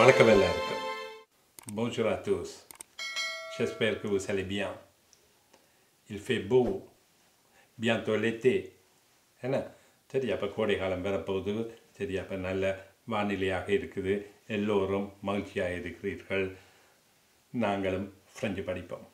வணக்கம் எல்லாருக்கும் Bonjour à tous. J'espère que vous allez bien. Il fait beau. Bientôt l'été. என்ன சரி அப்போ கோடை காலம் வரப்போகுது சரி அப்போ நல்ல வானிலையாக இருக்குது எல்லோரும் மகிழ்ச்சியாக இருக்கிறீர்கள் நாங்களும் ஃப்ரெஞ்சு படிப்போம்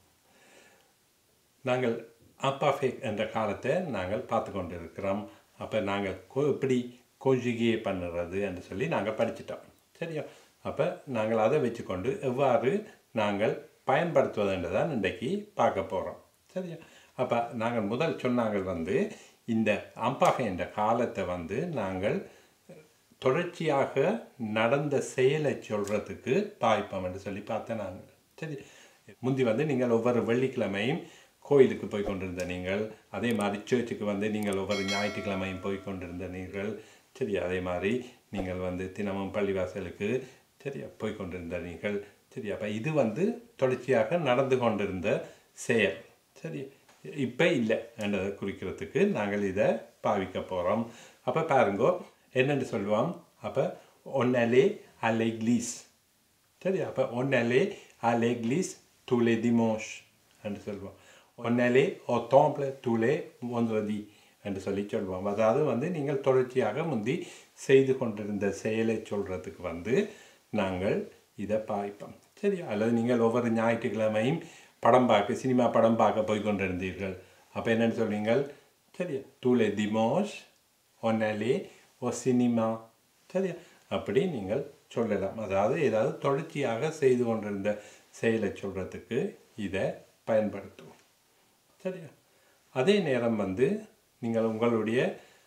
நாங்கள் அப்பாஃபே என்ற காலத்தை நாங்கள் பார்த்து கொண்டு இருக்கிறோம் அப்போ நாங்கள் கொ- எப்படி கொஞ்சிகே பண்ணுறது என்று சொல்லி நாங்கள் படிச்சிட்டோம் சரியா அப்போ நாங்கள் அதை வச்சுக்கொண்டு எவ்வாறு நாங்கள் பயன்படுத்துவதுன்னு தான் இன்றைக்கு பார்க்க போகிறோம் சரியா அப்போ நாங்கள் முதல் சொன்னாங்க வந்து இந்த அம்பாகை என்ற காலத்தை வந்து நாங்கள் தொடர்ச்சியாக நடந்த செயலை சொல்கிறதுக்கு பாய்ப்போம் என்று சொல்லி பார்த்தேன் நாங்கள் சரி முந்தி வந்து நீங்கள் ஒவ்வொரு வெள்ளிக்கிழமையும் கோயிலுக்கு போய் கொண்டிருந்த நீங்கள் அதே மாதிரி சர்ச்சுக்கு வந்து நீங்கள் ஒவ்வொரு ஞாயிற்றுக்கிழமையும் போய் கொண்டிருந்த நீங்கள் சரி அதே மாதிரி நீங்கள் வந்து தினமும் பள்ளிவாசலுக்கு சரியா போய் கொண்டிருந்த நீங்கள் சரி அப்போ இது வந்து தொடர்ச்சியாக நடந்து கொண்டிருந்த செயல் சரி இப்போ இல்லை என்றதை குறிக்கிறதுக்கு நாங்கள் இதை பாவிக்க போகிறோம் அப்போ பாருங்கோ என்னென்னு சொல்லுவோம் அப்போ ஒன்னலே à l'église சரி அப்போ on allait à l'église tous les dimanches என்று சொல்லுவோம் on allait au temple tous les vendredis என்று சொல்லி சொல்லுவோம் அதாவது வந்து நீங்கள் தொடர்ச்சியாக முந்தி செய்து கொண்டிருந்த செயலை சொல்கிறதுக்கு வந்து நாங்கள் இதை பாய்ப்போம் சரி அல்லது நீங்கள் ஒவ்வொரு ஞாயிற்றுக்கிழமையும் படம் பார்க்க சினிமா படம் பார்க்க போய் கொண்டிருந்தீர்கள் அப்போ என்னன்னு சொல்வீங்கள் சரி tous les dimanches on allait au cinéma சரியா அப்படி நீங்கள் சொல்லலாம் அதாவது ஏதாவது தொடர்ச்சியாக செய்து கொண்டிருந்த செயலை சொல்கிறதுக்கு இதை பயன்படுத்துவோம் சரியா அதே நேரம் வந்து நீங்கள் உங்களுடைய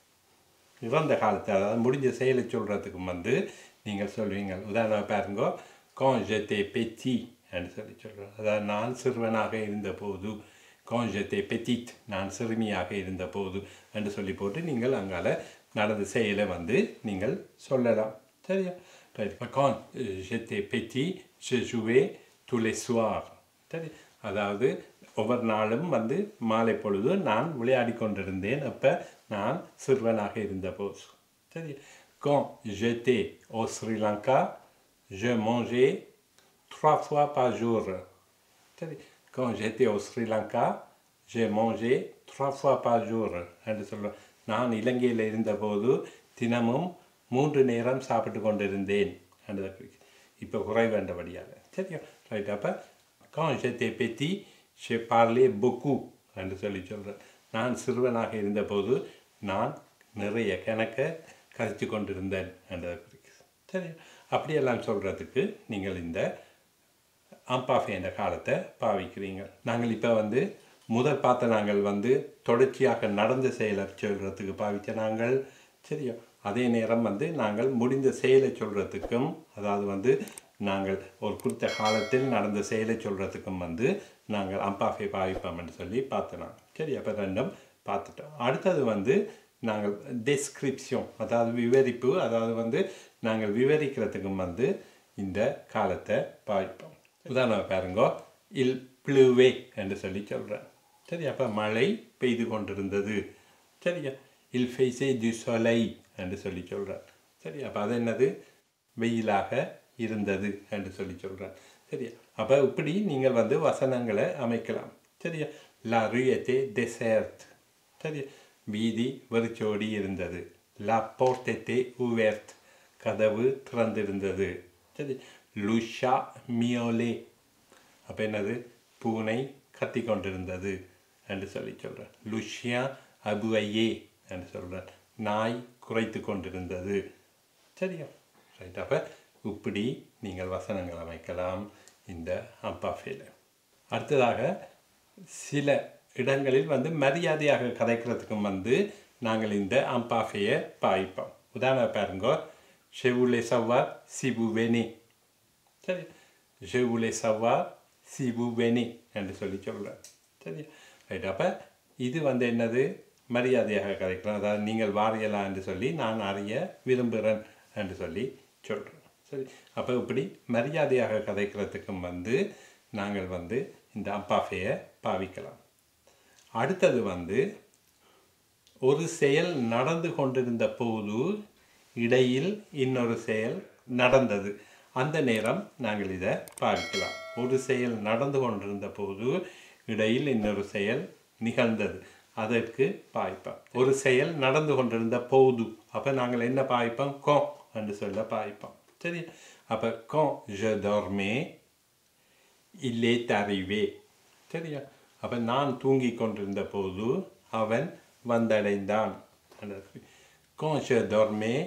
இறந்த காலத்தை அதாவது முடிஞ்ச செயலை சொல்கிறதுக்கு வந்து நீங்கள் சொல்வீங்க உதாரணம் பாருங்க quand j'étais petit என்று சொல்லி சொல்கிறோம் அதாவது நான் சிறுவனாக இருந்தபோது quand j'étais petite நான் சிறுமியாக இருந்தபோது என்று சொல்லி போட்டு நீங்கள் அங்கால நடந்த செயலை வந்து நீங்கள் சொல்லலாம் சரியா Right. quand euh, j'étais petit je jouais tous les soirs சரி அதாவது ஒவ்வொரு நாளும் வந்து மாலை பொழுது நான் விளையாடி கொண்டிருந்தேன் அப்போ நான் சிறுவனாக இருந்தபோது சரி quand j'étais au Sri Lanka je mangeais trois fois par jour சரி quand j'étais au Sri Lanka j'ai mangé trois fois par jour என்று சொல்லுவேன் நான் இலங்கையில் இருந்தபோது தினமும் மூன்று நேரம் சாப்பிட்டு கொண்டிருந்தேன் என்றதை குறிக்கு இப்போ குறைவேண்டபடியாக சரியா ரைட் அப்போ quand j'étais petit j'ai parlé beaucoup என்று சொல்லி சொல்கிறேன் நான் சிறுவனாக இருந்தபோது நான் நிறைய கணக்கை கதைச்சு கொண்டிருந்தேன் என்றதை குறிக்கு சரி அப்படியெல்லாம் சொல்கிறதுக்கு நீங்கள் இந்த அம்பாஃபே என்ற காலத்தை பாவிக்கிறீங்க நாங்கள் இப்போ வந்து முதல் பார்த்த நாங்கள் வந்து தொடர்ச்சியாக நடந்த செயலை சொல்கிறதுக்கு பாவித்த நாங்கள் சரியா அதே நேரம் வந்து நாங்கள் முடிந்த செயலை சொல்கிறதுக்கும் அதாவது வந்து நாங்கள் ஒரு குறித்த காலத்தில் நடந்த செயலை சொல்கிறதுக்கும் வந்து நாங்கள் அம்பாஃபே பாவிப்போம் என்று சொல்லி பார்த்தோம் சரி அப்போ ரெண்டும் பார்த்துட்டோம் அடுத்தது வந்து நாங்கள் டெஸ்கிரிப்ஷன் அதாவது விவரிப்பு அதாவது வந்து நாங்கள் விவரிக்கிறதுக்கும் வந்து இந்த காலத்தை பாவிப்போம் உதாரணம் பாருங்க இல் பிளுவே என்று சொல்லி சொல்கிறேன் சரி அப்போ மழை பெய்து கொண்டிருந்தது சரியா இல் ஃபெய்சே டு சொலை என்று சொல்லி சொல்கிறேன் சரி அப்போ அது என்னது வெயிலாக இருந்தது என்று சொல்லி சொல்கிறேன் சரியா அப்போ இப்படி நீங்கள் வந்து வசனங்களை அமைக்கலாம் சரியா லா ருயத்தே டெசர்ட் சரியா வீதி வெறிச்சோடி இருந்தது லா போர்த்தெத்தே உவேர்த் கதவு திறந்திருந்தது சரி லுஷா மியோலே அப்போ என்னது பூனை கத்தி கொண்டிருந்தது என்று சொல்லி சொல்கிறேன் லுஷியா அபுவையே என்று சொல்கிறேன் நாய் குறைத்து கொண்டிருந்தது சரியா ரைட் அப்போ இப்படி நீங்கள் வசனங்கள் அமைக்கலாம் இந்த அப்பாஃபேல அடுத்ததாக சில இடங்களில் வந்து மரியாதையாக கதைக்கிறதுக்கும் வந்து நாங்கள் இந்த அம்பாஃபையை பாய்ப்போம் உதாரணம் பாருங்க Je voulais savoir si vous venez. சரி Je voulais savoir si vous venez என்று சொல்லி சொல்கிறேன் சரி ரைட் அப்போ இது வந்து என்னது மரியாதையாக கதைக்கிறோம் அதாவது நீங்கள் வாரியலா என்று சொல்லி நான் அறிய விரும்புகிறேன் என்று சொல்லி சொல்கிறேன் சரி அப்போ இப்படி மரியாதையாக கதைக்கிறதுக்கும் வந்து நாங்கள் வந்து இந்த அப்பாஃபையை பாவிக்கலாம் அடுத்தது வந்து ஒரு செயல் நடந்து கொண்டிருந்த போது இடையில் இன்னொரு செயல் நடந்தது அந்த நேரம் நாங்கள் இதை பாவிக்கலாம் ஒரு செயல் நடந்து கொண்டிருந்த போது இடையில் இன்னொரு செயல் நிகழ்ந்தது அதற்கு பாய்ப்போம் ஒரு செயல் நடந்து கொண்டிருந்த போது அப்போ நாங்கள் என்ன பாய்ப்போம் கோ என்று சொல்ல பாய்ப்போம் சரி அப்போ கோ je dormais il est arrivé சரியா அப்போ நான் தூங்கி கொண்டிருந்த போது அவன் வந்தடைந்தான் quand je dormais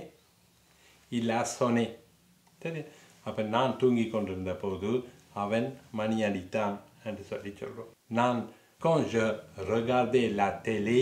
il a sonné சரி அப்போ நான் தூங்கி கொண்டிருந்த போது அவன் மணி அடித்தான் என்று சொல்லி சொல்கிறோம் நான் quand je regardais la télé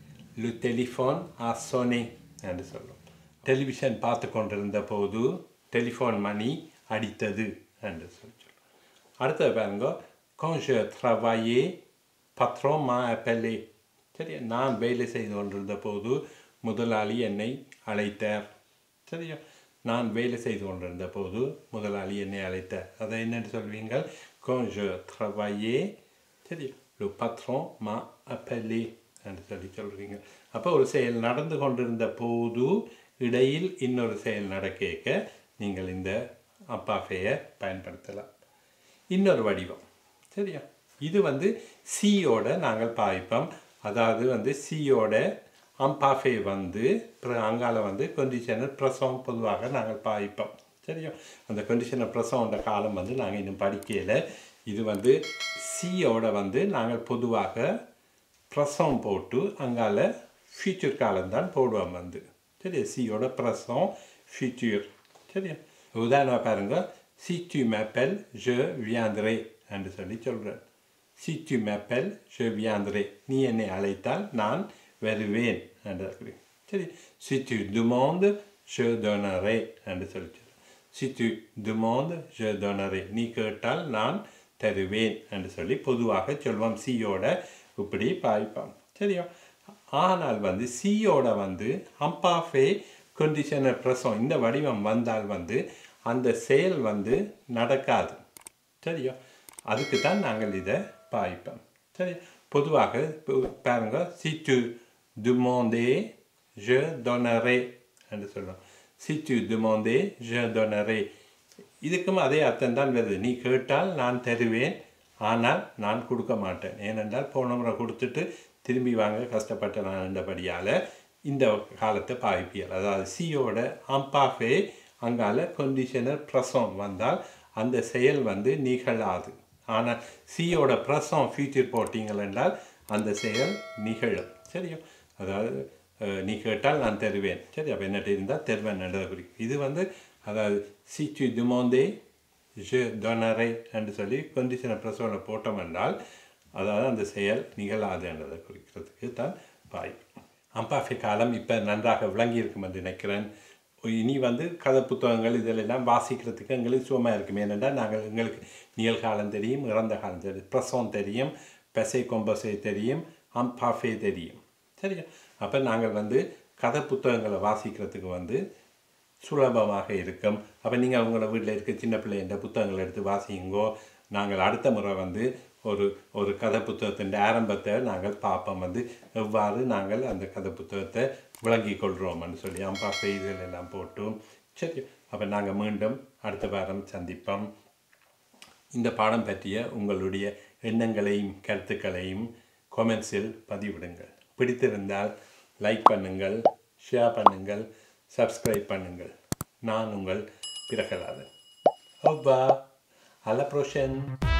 le téléphone a sonné என்று சொல்கிறோம் டெலிவிஷன் பார்த்து கொண்டிருந்த போது டெலிஃபோன் மணி அடித்தது என்று சொல்லி சொல்கிறோம் அடுத்தது பாருங்க quand je travaillais patron m'a appelé சரியா நான் வேலை செய்து கொண்டிருந்த போது முதலாளி என்னை அழைத்தார் சரியா நான் வேலை செய்து கொண்டிருந்த போது முதலாளி என்னை அழைத்தார் அதை என்னென்னு சொல்வீங்கள் quand je travaillais சரியா le patron m'a appelé என்று சொல்லி சொல்கிறீங்க அப்போ ஒரு செயல் நடந்து கொண்டிருந்த போது இடையில் இன்னொரு செயல் நடக்க நீங்கள் இந்த அப்பாஃபையை பயன்படுத்தலாம் இன்னொரு வடிவம் சரியா இது வந்து சியோட நாங்கள் பாய்ப்போம் அதாவது வந்து சியோட அம்பாஃபே வந்து பிற- அங்கால வந்து கண்டிஷனர் பிரசவம் பொதுவாக நாங்கள் பாய்ப்போம் சரியா அந்த கண்டிஷனர் பிரசவம்ன்ற காலம் வந்து நாங்கள் இன்னும் படிக்கல இது வந்து சியோட வந்து நாங்கள் பொதுவாக பிரசவம் போட்டு அங்கால ஃபியூச்சர் காலம்தான் போடுவோம் வந்து சரியா சியோட பிரசவம் ஃபியூச்சர் சரியா உதாரணம் பாருங்க si tu m'appelles je viendrai என்று சொல்லி சொல்கிறேன் si tu m'appelles je viendrai நீ என்னை அழைத்தால் நான் வருவேன் என்று இருக்கிறேன். சரி si tu demandes je donnerai என்று சொல்லி சொல்கிறேன் si tu demandes je donnerai நீ கேட்டால் நான் தருவேன் என்று சொல்லி பொதுவாக சொல்வோம் சியோட இப்படி பாய்ப்பான் சரியா ஆனால் வந்து சியோட வந்து அம்பாஃபே கண்டிஷனர் பிரசம் இந்த வடிவம் வந்தால் வந்து அந்த செயல் வந்து நடக்காது சரியா அதுக்கு தான் நாங்கள் இதை பாய்ப்போம் சரி பொதுவாக இப்போ பாருங்க si tu demandais je donnerai என்று சொல்கிறோம் si tu demandais je donnerai இதுக்கும் அதே அர்த்தம் தான் வருது நீ கேட்டால் நான் தருவேன் ஆனால் நான் கொடுக்க மாட்டேன் ஏனென்றால் போன முறை கொடுத்துட்டு திரும்பி வாங்க கஷ்டப்பட்ட நான் இருந்தபடியால் இந்த காலத்தை பாய்ப்பியல் அதாவது சியோட அம்பாஃபே அங்கால கண்டிஷனர் பிரசம் வந்தால் அந்த செயல் வந்து நிகழாது ஆனால் சியோட பிரசம் ஃபியூச்சர் போட்டிங்கள் என்றால் அந்த செயல் நிகழும் சரியா அதாவது அஹ், நீ கேட்டால் நான் தருவேன் சரி அப்போ என்னட்டு இருந்தால் தருவேன் என்றதை குறிக்கும் இது வந்து அதாவது si tu demandais je donnerai என்று சொல்லி கண்டிஷனை பிரசவனை போட்டோம் என்றால் அதாவது அந்த செயல் நிகழாது என்றதை குறிக்கிறதுக்கு தான் பாய் அம்பாஃபி காலம் இப்போ நன்றாக விளங்கி இருக்கும் என்று நினைக்கிறேன் இனி வந்து கதை புத்தகங்கள் இதெல்லாம் வாசிக்கிறதுக்கு எங்களுக்கு சுகமாக இருக்கும் ஏனென்றால் நாங்கள் எங்களுக்கு நிகழ்காலம் தெரியும் இறந்த காலம் தெரியும் பிரசவம் தெரியும் பெசை கொம்பசை தெரியும் அம்பாஃபே தெரியும் சரியா அப்போ நாங்கள் வந்து கதை புத்தகங்களை வாசிக்கிறதுக்கு வந்து சுலபமாக இருக்கும் அப்போ நீங்கள் உங்களோட வீட்டில் இருக்க சின்ன பிள்ளைன்ற புத்தகங்களை எடுத்து வாசிங்கோ நாங்கள் அடுத்த முறை வந்து ஒரு ஒரு கதை புத்தகத்தின் ஆரம்பத்தை நாங்கள் பார்ப்போம் வந்து எவ்வாறு நாங்கள் அந்த கதை புத்தகத்தை விளங்கிக் கொள்கிறோம்னு சொல்லி அம்பா செய்திகள் எல்லாம் போட்டும் சரி அப்போ நாங்கள் மீண்டும் அடுத்த வாரம் சந்திப்போம் இந்த பாடம் பற்றிய உங்களுடைய எண்ணங்களையும் கருத்துக்களையும் கொமெண்ட்ஸில் பதிவிடுங்கள் பிடித்திருந்தால் லைக் பண்ணுங்கள் ஷேர் பண்ணுங்கள் சப்ஸ்கிரைப் பண்ணுங்கள் நான் உங்கள் Prahladan Au revoir. À la prochaine.